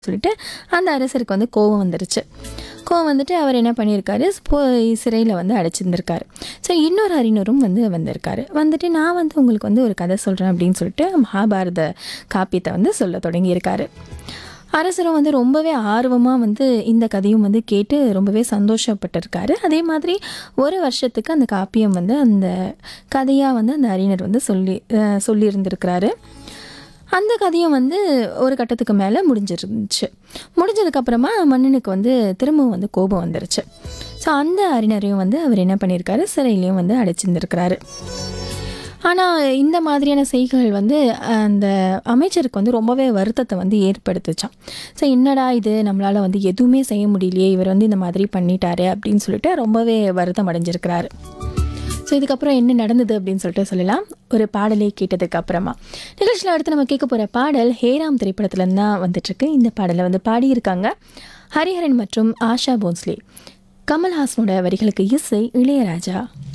சொல்லிட்டு அந்த அரசருக்கு வந்து கோவம் வந்துருச்சு கோவம் வந்துட்டு அவர் என்ன பண்ணியிருக்காரு போய் சிறையில் வந்து அடைச்சிருந்திருக்காரு ஸோ இன்னொரு அறிஞரும் வந்து வந்திருக்காரு வந்துட்டு நான் வந்து உங்களுக்கு வந்து ஒரு கதை சொல்கிறேன் அப்படின்னு சொல்லிட்டு மகாபாரத காப்பியத்தை வந்து சொல்ல தொடங்கியிருக்காரு அரசரும் வந்து ரொம்பவே ஆர்வமாக வந்து இந்த கதையும் வந்து கேட்டு ரொம்பவே சந்தோஷப்பட்டிருக்காரு அதே மாதிரி ஒரு வருஷத்துக்கு அந்த காப்பியம் வந்து அந்த கதையாக வந்து அந்த அறிஞர் வந்து சொல்லி அஹ் சொல்லியிருந்திருக்கிறாரு அந்த கதையும் வந்து ஒரு கட்டத்துக்கு மேலே முடிஞ்சிருந்துச்சு முடிஞ்சதுக்கப்புறமா மன்னனுக்கு வந்து திரும்பவும் வந்து கோபம் வந்துருச்சு ஸோ அந்த அறிஞரையும் வந்து அவர் என்ன பண்ணியிருக்காரு சிறையிலையும் வந்து அடைச்சிருந்துருக்கிறாரு ஆனால் இந்த மாதிரியான செய்கைகள் வந்து அந்த அமைச்சருக்கு வந்து ரொம்பவே வருத்தத்தை வந்து ஏற்படுத்துச்சான் ஸோ என்னடா இது நம்மளால் வந்து எதுவுமே செய்ய முடியலையே இவர் வந்து இந்த மாதிரி பண்ணிட்டாரு அப்படின்னு சொல்லிட்டு ரொம்பவே வருத்தம் அடைஞ்சிருக்கிறாரு ஸோ இதுக்கப்புறம் என்ன நடந்தது அப்படின்னு சொல்லிட்டு சொல்லலாம் ஒரு பாடலை கேட்டதுக்கு அப்புறமா நிகழ்ச்சியில் அடுத்து நம்ம கேட்க போகிற பாடல் ஹேராம் திரைப்படத்துலேருந்து தான் வந்துட்டுருக்கு இந்த பாடலை வந்து பாடியிருக்காங்க ஹரிஹரன் மற்றும் ஆஷா போன்ஸ்லே கமல்ஹாசனோட வரிகளுக்கு இசை இளையராஜா